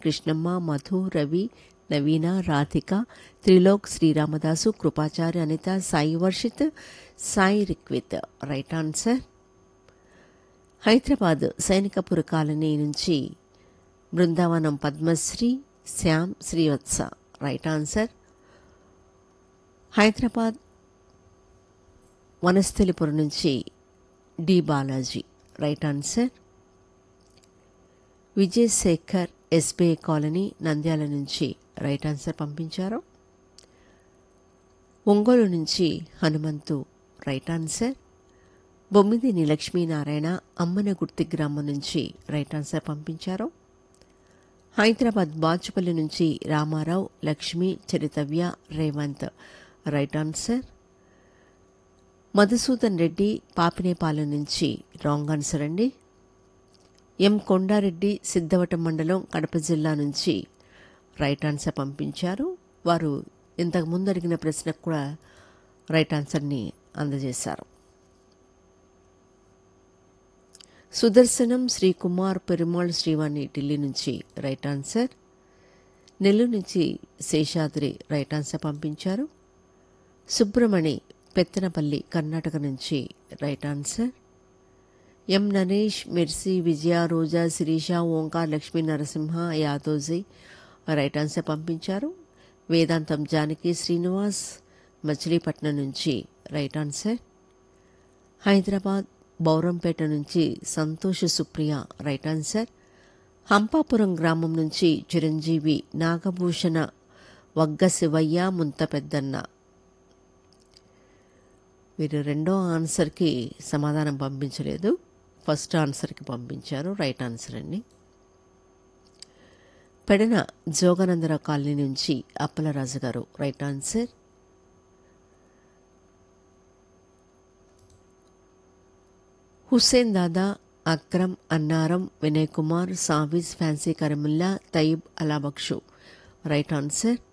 Krishnamma Madhu Ravi Naveena Radhika Trilok Sriramadasu Kripacharya Anitha Sai Varshith Sai Rikvith right answer Hyderabad Sainikpuri colony నుంచి Brindavanam Padmashri Shyam Srivatsa right answer Hyderabad Vanasthalipuram నుంచి D Balaji right answer Vijay Shekar SBI colony Nandyal నుంచి right answer పంపించారు ఒంగోలు నుంచి Hanumanthu right answer Bommidini Lakshminarayana Ammanagurthi గ్రామం నుంచి రైట్ ఆన్సర్ పంపించారు హైదరాబాద్ బాచుపల్లి నుంచి రామారావు లక్ష్మి చరితవ్య రేవంత్ రైట్ ఆన్సర్ మధుసూదన్ రెడ్డి పాపినేపాలెం నుంచి రాంగ్ ఆన్సర్ అండి ఎం కొండారెడ్డి సిద్ధవటం మండలం కడప జిల్లా నుంచి రైట్ ఆన్సర్ పంపించారు వారు ఇంతకు ముందు అడిగిన ప్రశ్నకు కూడా రైట్ ఆన్సర్ని అందజేశారు సుదర్శనం శ్రీకుమార్ పెరుమాళ్ శ్రీవాణి ఢిల్లీ నుంచి రైట్ ఆన్సర్ నెల్లూరు నుంచి శేషాద్రి రైట్ ఆన్సర్ పంపించారు సుబ్రమణి పెత్తనపల్లి కర్ణాటక నుంచి right answer M Naresh Mirsi Vijaya Roja Sirisha Omkar Lakshmi Narasimha Yadoji right answer పంపించారు వేదాంతం జానకి శ్రీనివాస్ మచిలీపట్నం నుంచి రైట్ ఆన్సర్ హైదరాబాద్ బౌరంపేట నుంచి సంతోష్ సుప్రియ రైట్ ఆన్సర్ హంపాపురం గ్రామం నుంచి చిరంజీవి నాగభూషణ వగ్గ శివయ్య ముంత పెద్దన్న వీరు రెండో ఆన్సర్కి సమాధానం పంపించలేదు ఫస్ట్ ఆన్సర్కి పంపించారు రైట్ ఆన్సర్ అండి పెడన జోగానందరావు కాలనీ నుంచి Appalaraju garu right answer Hussain Dada Akram Annaram Vinay Kumar Savij fancy Karimulla Tayeeb Allabakshu right answer